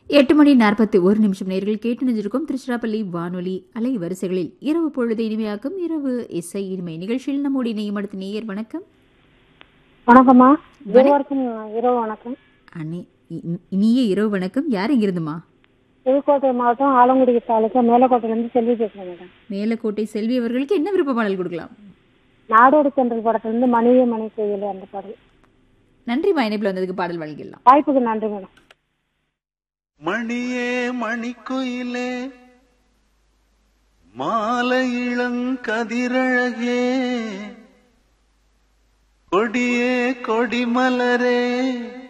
எட்டு மணி நாற்பத்தி ஒரு நிமிஷம் நேர்கள் கேட்டு நினைஞ்சிருக்கும் திருச்சிராப்பள்ளி வானொலி அலை வரிசைகளில் இரவு பொழுது இனிமையாக்கும் இரவு இசை இனிமை நிகழ்ச்சியில் நம்முடைய இணையம் அடுத்த நேயர் வணக்கம் வணக்கம்மா இருவருக்கும் இரவு வணக்கம் அண்ணே இ- இனிய இரவு வணக்கம் யார் இங்கிருந்துமா புதுக்கோட்டை மாவட்டம் ஆலங்குடி தாலுக்கா மேலக்கோட்டையிலேருந்து செல்வி பேசுகிறேன் மேடம் மேலக்கோட்டை செல்வி அவர்களுக்கு என்ன விருப்ப பாடல் கொடுக்கலாம் நாடோடி தென்றல் படத்துலேருந்து மணியே மணி கோயில் அந்த பாடல் நன்றிமா இணைப்பில் வந்ததுக்கு பாடல் வழங்கிடலாம் வாய்ப்புக்கு நன்றி மேடம் மணியே மணிக்குயிலே மாலை இளங்கதிரழகே கொடியே கொடிமலரே